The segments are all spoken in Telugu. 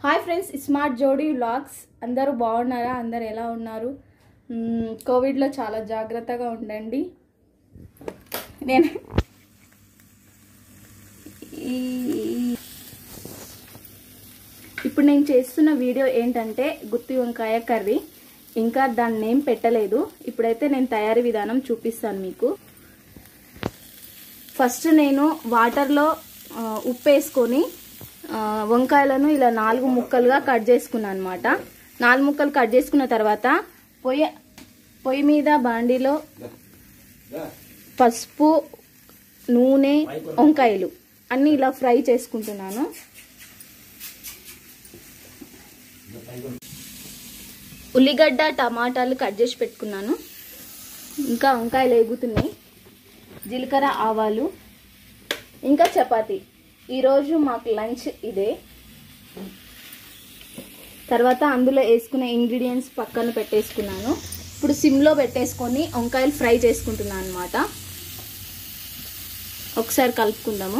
Hi friends smart Jodi vlogs అందరూ బాగున్నారా అందరు ఎలా ఉన్నారు మ్మ్, కోవిడ్లో చాలా జాగ్రత్తగా ఉండండి నేను ఈ- ఇప్పుడు నేను చేస్తున్న వీడియో ఏంటంటే గుత్తి వంకాయ కర్రీ ఇంకా దాన్ని నేమ్ పెట్టలేదు ఇప్పుడైతే నేను తయారీ విధానం చూపిస్తాను మీకు ఫస్ట్ నేను వాటర్లో ఆ, ఉప్పు వేసుకొని ఆ, వంకాయలను ఇలా నాలుగు ముక్కలుగా కట్ చేసుకున్నాను అనమాట నాలుగు ముక్కలు కట్ చేసుకున్న తర్వాత పొయ్యి పొయ్యి మీద బాండీలో పసుపు నూనె వంకాయలు అన్నీ ఇలా ఫ్రై చేసుకుంటున్నాను ఉల్లిగడ్డ టమాటాలు కట్ చేసి పెట్టుకున్నాను ఇంకా వంకాయలు ఎగుతున్నాయి జీలకర్ర ఆవాలు ఇంకా చపాతి ఈరోజు మాకు లంచ్ ఇదే తర్వాత అందులో వేసుకునే ఇంగ్రీడియంట్స్ పక్కన పెట్టేసుకున్నాను ఇప్పుడు సిమ్లో పెట్టేసుకొని వంకాయలు ఫ్రై చేసుకుంటున్నాను అనమాట ఒకసారి కలుపుకుందాము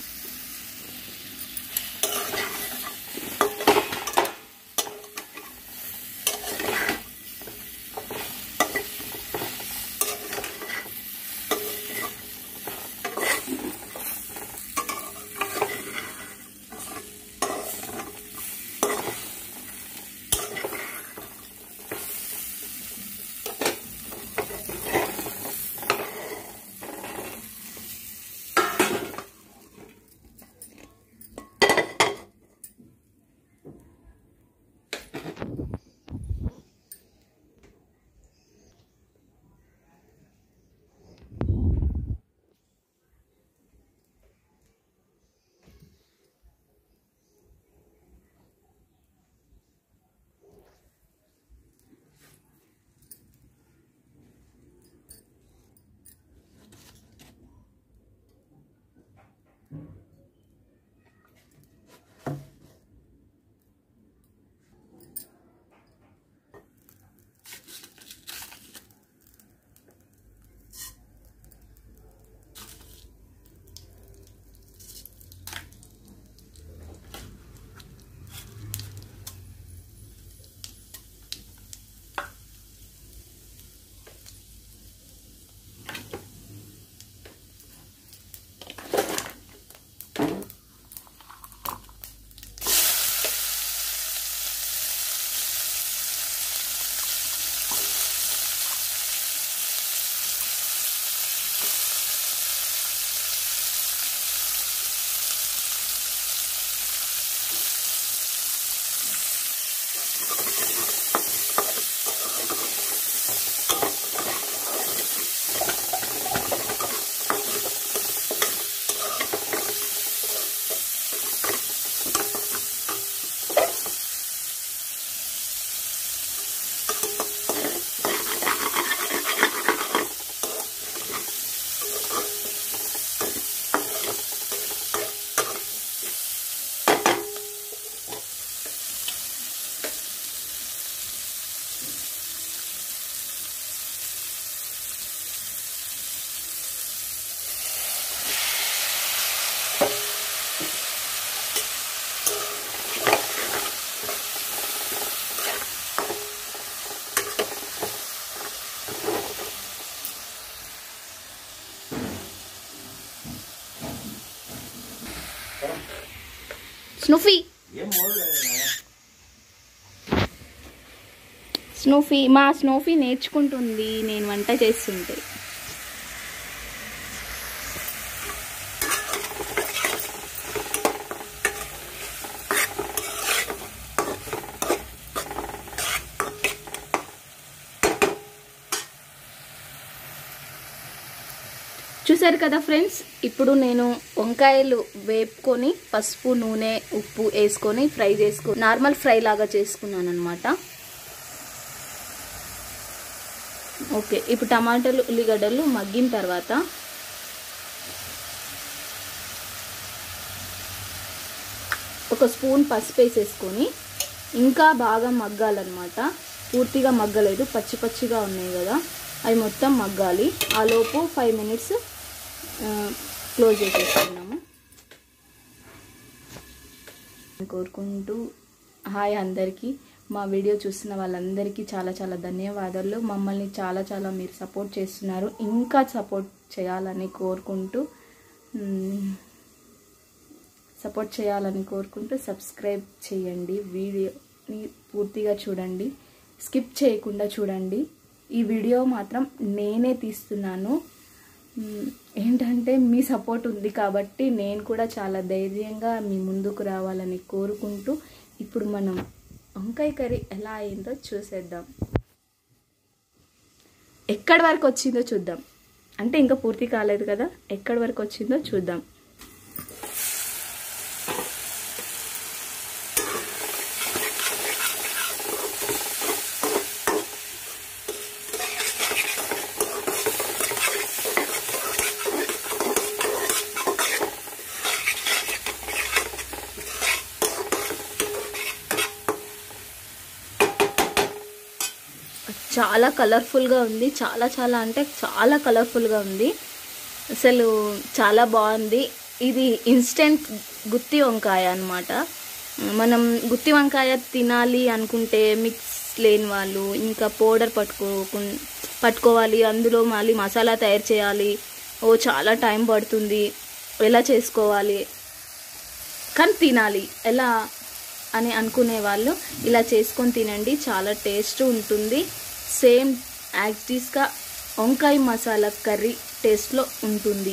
స్నూఫీ స్నూఫీ మా స్నూఫీ నేర్చుకుంటుంది నేను వంట చేస్తుంటే చూసారు కదా ఫ్రెండ్స్ ఇప్పుడు నేను వంకాయలు వేపుకొని పసుపు నూనె ఉప్పు వేసుకొని ఫ్రై చేసుకో నార్మల్ ఫ్రై లాగా చేసుకున్నాను అనమాట ఓకే ఇప్పుడు టమాటాలు ఉల్లిగడ్డలు మగ్గిన తర్వాత ఒక స్పూన్ పసుపు వేసేసుకొని ఇంకా బాగా మగ్గాలన్నమాట పూర్తిగా మగ్గలేదు పచ్చి పచ్చిగా ఉన్నాయి కదా అవి మొత్తం మగ్గాలి ఆ లోపు ఫైవ్ మినిట్స్ క్లోజ్ చేసేసుకున్నాము కోరుకుంటూ హాయ్ అందరికీ మా వీడియో చూస్తున్న వాళ్ళందరికీ చాలా చాలా ధన్యవాదాలు మమ్మల్ని చాలా చాలా మీరు సపోర్ట్ చేస్తున్నారు ఇంకా సపోర్ట్ చేయాలని కోరుకుంటూ మ్, సపోర్ట్ చేయాలని కోరుకుంటూ సబ్స్క్రైబ్ చేయండి వీడియోని పూర్తిగా చూడండి స్కిప్ చేయకుండా చూడండి ఈ వీడియో మాత్రం నేనే తీస్తున్నాను మ్, ఏంటంటే మీ సపోర్ట్ ఉంది కాబట్టి నేను కూడా చాలా ధైర్యంగా మీ ముందుకు రావాలని కోరుకుంటూ ఇప్పుడు మనం వంకాయ కర్రీ ఎలా అయిందో చూసేద్దాం ఎక్కడి వరకు వచ్చిందో చూద్దాం అంటే ఇంకా పూర్తి కాలేదు కదా ఎక్కడి వరకు వచ్చిందో చూద్దాం చాలా కలర్ఫుల్గా ఉంది చాలా చాలా అంటే చాలా కలర్ఫుల్గా ఉంది అసలు చాలా బాగుంది ఇది ఇన్స్టెంట్ గుత్తి వంకాయ అన్నమాట మనం గుత్తి వంకాయ తినాలి అనుకుంటే మిక్స్ లేని వాళ్ళు ఇంకా పౌడర్ పట్టుకో పట్టుకోవాలి అందులో మళ్ళీ మసాలా తయారు చేయాలి ఓ చాలా టైం పడుతుంది ఎలా చేసుకోవాలి కానీ తినాలి ఎలా అని అనుకునే వాళ్ళు ఇలా చేసుకొని తినండి చాలా టేస్ట్ ఉంటుంది సేమ్ యాక్టీస్గా వంకాయ మసాలా కర్రీ టేస్ట్లో ఉంటుంది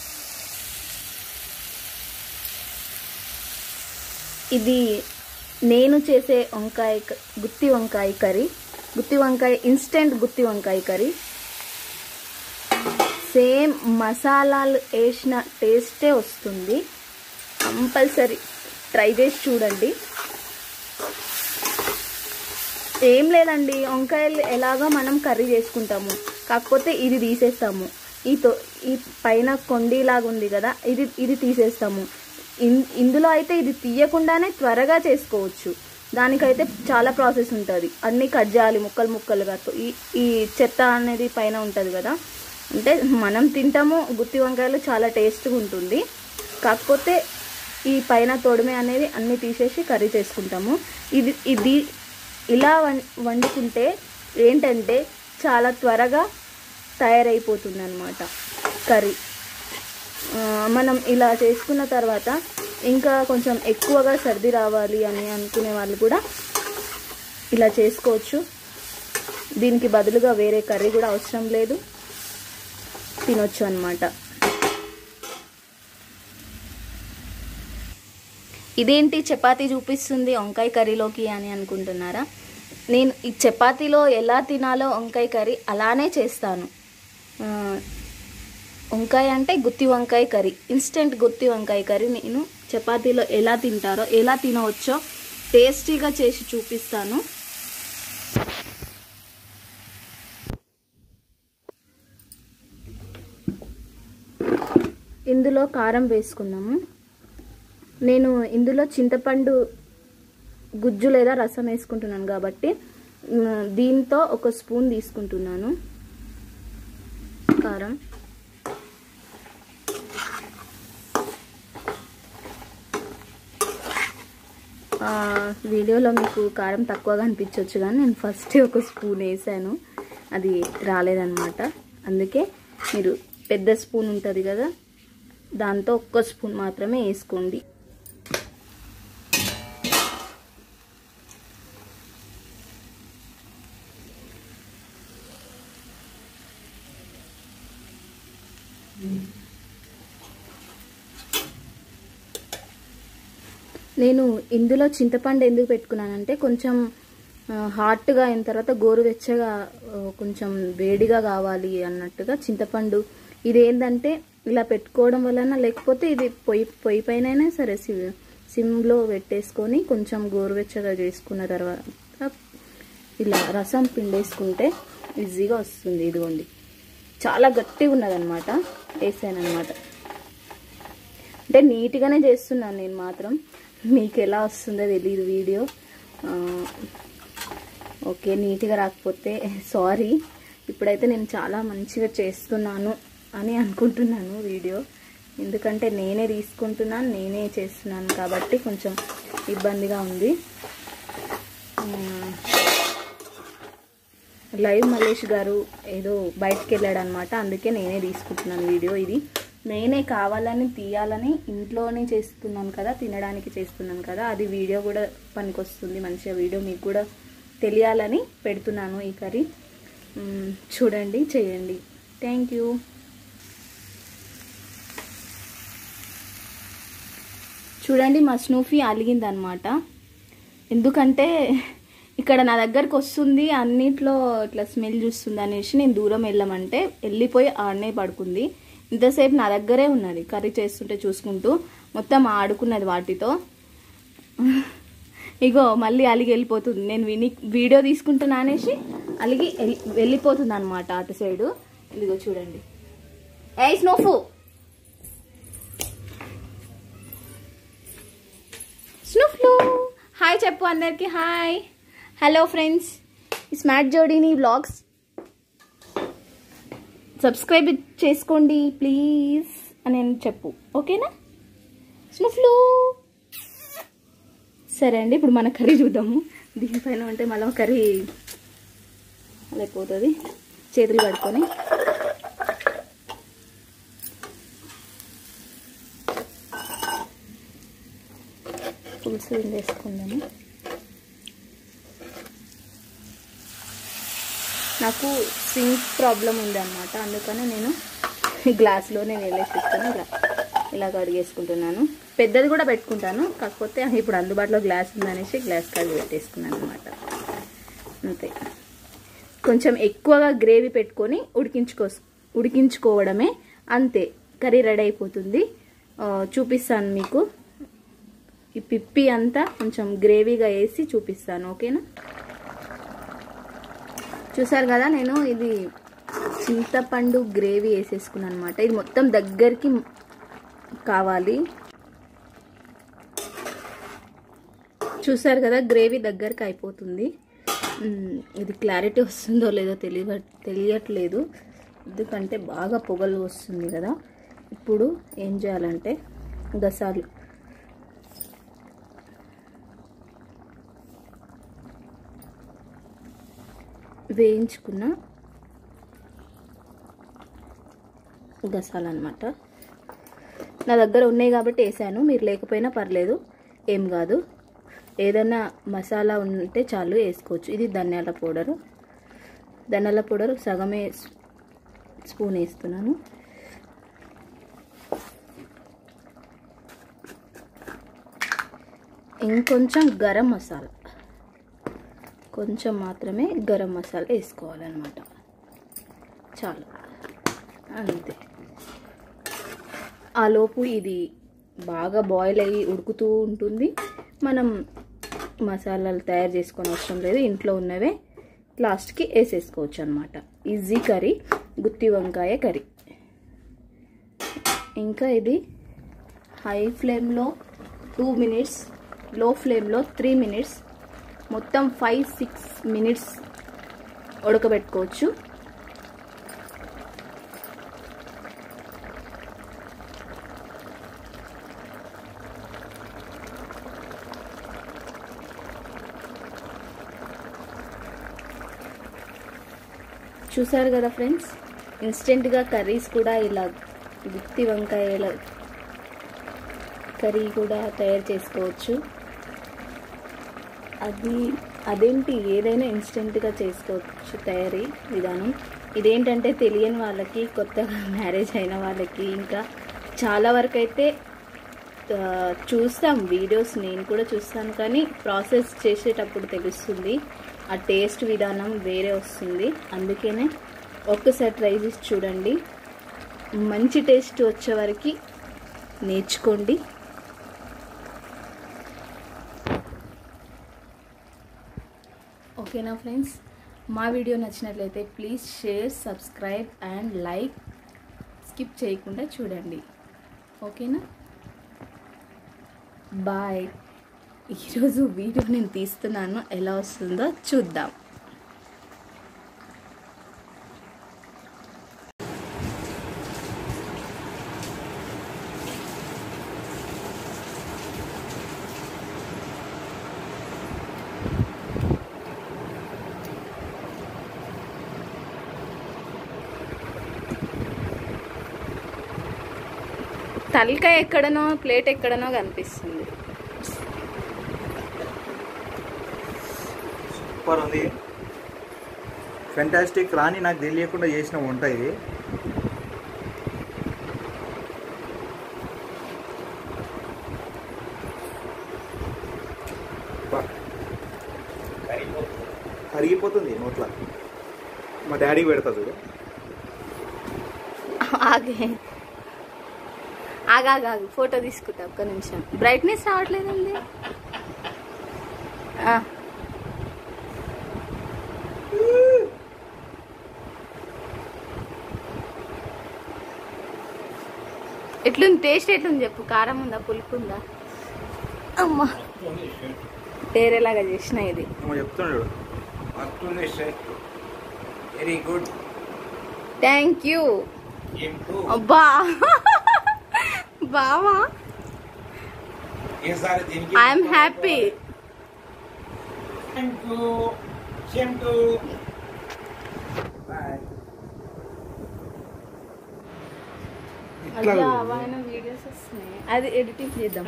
ఇది నేను చేసే వంకాయ క- గుత్తి వంకాయ కర్రీ గుత్తి వంకాయ ఇన్స్టెంట్ గుత్తి వంకాయ కర్రీ సేమ్ మసాలాలు వేసిన టేస్టే వస్తుంది కంపల్సరీ ట్రై చేసి చూడండి ఏం లేదండి వంకాయలు ఎలాగో మనం కర్రీ చేసుకుంటాము కాకపోతే ఇది తీసేస్తాము ఈ తో ఈ పైన కొండిలాగా ఉంది కదా ఇది ఇది తీసేస్తాము ఇన్- ఇందులో అయితే ఇది తీయకుండానే త్వరగా చేసుకోవచ్చు దానికైతే చాలా ప్రాసెస్ ఉంటుంది అన్నీ కట్ చేయాలి ముక్కలు ముక్కలుగా తో- ఈ ఈ చెత్త అనేది పైన ఉంటుంది కదా అంటే మనం తింటాము గుత్తి వంకాయలు చాలా టేస్ట్గా ఉంటుంది కాకపోతే ఈ పైన తొడిమే అనేది అన్నీ తీసేసి కర్రీ చేసుకుంటాము ఇది ఇది ఇలా వం వండుకుంటే ఏంటంటే చాలా త్వరగా తయారైపోతుంది అనమాట కర్రీ ఆ, మనం ఇలా చేసుకున్న తర్వాత ఇంకా కొంచెం ఎక్కువగా సర్ది రావాలి అని అనుకునే వాళ్ళు కూడా ఇలా చేసుకోవచ్చు దీనికి బదులుగా వేరే కర్రీ కూడా అవసరం లేదు తినొచ్చు అనమాట ఇదేంటి చపాతీ చూపిస్తుంది వంకాయ కర్రీలోకి అని అనుకుంటున్నారా నేను ఈ చపాతీలో ఎలా తినాలో వంకాయ కర్రీ అలానే చేస్తాను ఆ, వంకాయ అంటే గుత్తి వంకాయ కర్రీ ఇన్స్టెంట్ గుత్తి వంకాయ కర్రీ నేను చపాతీలో ఎలా తింటారో ఎలా తినవచ్చో టేస్టీగా చేసి చూపిస్తాను ఇందులో కారం వేసుకున్నాము నేను ఇందులో చింతపండు గుజ్జు లేదా రసం వేసుకుంటున్నాను కాబట్టి మ్, దీంతో ఒక స్పూన్ తీసుకుంటున్నాను కారం ఆ, వీడియోలో మీకు కారం తక్కువగా అనిపించవచ్చు కానీ నేను ఫస్ట్ ఒక స్పూన్ వేసాను అది రాలేదన్నమాట అందుకే మీరు పెద్ద స్పూన్ ఉంటుంది కదా దాంతో ఒక్క స్పూన్ మాత్రమే వేసుకోండి నేను ఇందులో చింతపండు ఎందుకు పెట్టుకున్నానంటే కొంచెం ఆ, హాట్గా అయిన తర్వాత గోరువెచ్చగా ఆ, కొంచెం వేడిగా కావాలి అన్నట్టుగా చింతపండు ఇది ఏంటంటే ఇలా పెట్టుకోవడం వలన లేకపోతే ఇది పొయ్యి పొయ్యి పైన సరే సి- సిమ్లో పెట్టేసుకొని కొంచెం గోరువెచ్చగా చేసుకున్న తర్వాత ఇలా రసం పిండేసుకుంటే ఈజీగా వస్తుంది ఇదిగోండి చాలా గట్టిగా ఉన్నదనమాట వేసాను అనమాట అంటే నీట్గానే చేస్తున్నాను నేను మాత్రం మీకు ఎలా వస్తుందో తెలియదు వీడియో ఆ, ఓకే నీట్గా రాకపోతే సారీ ఇప్పుడైతే నేను చాలా మంచిగా చేస్తున్నాను అని అనుకుంటున్నాను వీడియో ఎందుకంటే నేనే తీసుకుంటున్నాను నేనే చేస్తున్నాను కాబట్టి కొంచెం ఇబ్బందిగా ఉంది మ్, లైవ్ మల్లేష్ గారు ఏదో బయటకు వెళ్ళాడు అనమాట అందుకే నేనే తీసుకుంటున్నాను వీడియో ఇది నేనే కావాలని తీయాలని ఇంట్లోనే చేస్తున్నాను కదా తినడానికి చేస్తున్నాను కదా అది వీడియో కూడా పనికొస్తుంది మంచిగా వీడియో మీకు కూడా తెలియాలని పెడుతున్నాను ఈ కర్రీ మ్, చూడండి చేయండి థ్యాంక్ యూ చూడండి మా స్నూఫీ అలిగిందనమాట ఎందుకంటే ఇక్కడ నా దగ్గరకు వస్తుంది అన్నిట్లో ఇట్లా స్మెల్ చూస్తుంది అనేసి నేను దూరం వెళ్ళమంటే వెళ్ళిపోయి ఆడనే పడుకుంది ఇంతసేపు నా దగ్గరే ఉన్నది కర్రీ చేస్తుంటే చూసుకుంటూ మొత్తం ఆడుకున్నది వాటితో ఇగో మళ్ళీ అలిగి వెళ్ళిపోతుంది నేను విని వీడియో తీసుకుంటున్నా అనేసి అలిగి వెళ్ళి- వెళ్ళిపోతుంది అనమాట అటు సైడు ఇదిగో చూడండి ఏ స్నోఫు స్నూఫ్లు హాయ్ చెప్పు అందరికి హాయ్ హలో ఫ్రెండ్స్ స్మార్ట్ జోడీని వ్లాగ్స్ సబ్స్క్రైబ్ చేసుకోండి ప్లీజ్ అని నేను చెప్పు ఓకేనా స్నూఫ్లు సరే అండి ఇప్పుడు మన కర్రీ చూద్దాము దీనిపైన ఉంటే మళ్ళీ కర్రీ లేకపోతుంది చేతులు పడుకొని పులుసు వేసుకుందాము నాకు సింక్ ప్రాబ్లం ఉంది అనమాట అందుకని నేను గ్లాస్లోనే వేలేసిస్తాను ఇలా ఇలా కడిగేసుకుంటున్నాను పెద్దది కూడా పెట్టుకుంటాను కాకపోతే ఇప్పుడు అందుబాటులో గ్లాస్ ఉందనేసి గ్లాస్ కడిగి పెట్టేసుకున్నాను అనమాట అంతే కొంచెం ఎక్కువగా గ్రేవీ పెట్టుకొని ఉడికించుకో ఉడికించుకోవడమే అంతే కర్రీ రెడీ అయిపోతుంది ఆ, చూపిస్తాను మీకు ఈ పిప్పి అంతా కొంచెం గ్రేవీగా వేసి చూపిస్తాను ఓకేనా చూసారు కదా నేను ఇది చింతపండు గ్రేవీ వేసేసుకున్నాను అనమాట ఇది మొత్తం దగ్గరికి కావాలి చూసారు కదా గ్రేవీ దగ్గరికి అయిపోతుంది మ్, ఇది క్లారిటీ వస్తుందో లేదో తెలియ తెలియట్లేదు ఎందుకంటే బాగా పొగలు వస్తుంది కదా ఇప్పుడు ఏం చేయాలంటే గసాలు వేయించుకున్న గసాలన్నమాట నా దగ్గర ఉన్నాయి కాబట్టి వేసాను మీరు లేకపోయినా పర్లేదు ఏం కాదు ఏదైనా మసాలా ఉంటే చాలు వేసుకోవచ్చు ఇది ధనియాల పౌడరు ధనియాల పౌడర్ సగమే స్- స్పూన్ వేస్తున్నాను ఇంకొంచెం గరం మసాలా కొంచెం మాత్రమే గరం మసాలా వేసుకోవాలన్నమాట చాలు అంతే ఆ లోపు ఇది బాగా బాయిల్ అయ్యి ఉడుకుతూ ఉంటుంది మనం మసాలాలు తయారు చేసుకొని అవసరం లేదు ఇంట్లో ఉన్నవే లాస్ట్కి వేసేసుకోవచ్చు అనమాట ఈజీ కర్రీ గుత్తి వంకాయ కర్రీ ఇంకా ఇది హై ఫ్లేమ్లో టూ మినిట్స్ లో ఫ్లేమ్లో త్రీ మినిట్స్ మొత్తం ఫైవ్ సిక్స్ మినిట్స్ ఉడకబెట్టుకోవచ్చు చూసారు కదా ఫ్రెండ్స్ ఇన్స్టెంట్గా కర్రీస్ కూడా ఇలా గుత్తి వంకాయల కర్రీ కూడా తయారు చేసుకోవచ్చు అది అదేంటి ఏదైనా ఇన్స్టెంట్గా చేసుకోవచ్చు తయారీ విధానం ఇదేంటంటే తెలియని వాళ్ళకి కొత్తగా మ్యారేజ్ అయిన వాళ్ళకి ఇంకా చాలా వరకు అయితే ఆ, చూస్తాం వీడియోస్ నేను కూడా చూస్తాను కానీ ప్రాసెస్ చేసేటప్పుడు తెలుస్తుంది ఆ టేస్ట్ విధానం వేరే వస్తుంది అందుకనే ఒక్కసారి ట్రై చేసి చూడండి మంచి టేస్ట్ వచ్చే వరకు నేర్చుకోండి ఓకేనా ఫ్రెండ్స్ మా వీడియో నచ్చినట్లయితే please share subscribe and like skip చేయకుండా చూడండి ఓకేనా బాయ్ ఈరోజు వీడియో నేను తీస్తున్నాను ఎలా వస్తుందో చూద్దాం తలకాయ ఎక్కడనో ప్లేట్ ఎక్కడనో కనిపిస్తుంది సూపర్ ఉంది ఫెంటాస్టిక్ రాని నాకు తెలియకుండా చేసిన వంట ఇది బా. కరిగిపోతుంది నోట్ల మా డాడీకి పెడతా చూడు ఆగే ఆగాగాగు ఫోటో తీసుకుంటా ఒక్క నిమిషం బ్రైట్నెస్ రావట్లేదండి ఆ. ఎట్లుంది టేస్ట్ ఎట్లుంది చెప్పు కారం ఉందా పులుపు ఉందా అమ్మా వేరేలాగా చేసిన ఇది ఏమో చెప్తున్నాడు very good thank you improve అబ్బా బావా ఈసారి దీనికి I'm happy thank you same to bye ఇట్లా అట్లా అవైన వీడియోస్ వస్తున్నాయి అది ఎడిటింగ్ చేద్దాం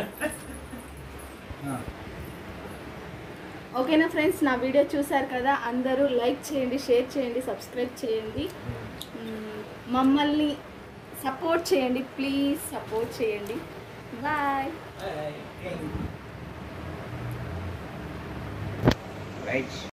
ఓకేనా ఫ్రెండ్స్ నా వీడియో చూసారు కదా అందరూ లైక్ చేయండి షేర్ చేయండి సబ్స్క్రైబ్ చేయండి మ్మ్, మమ్మల్ని సపోర్ట్ చేయండి ప్లీజ్ సపోర్ట్ చేయండి బాయ్ రైట్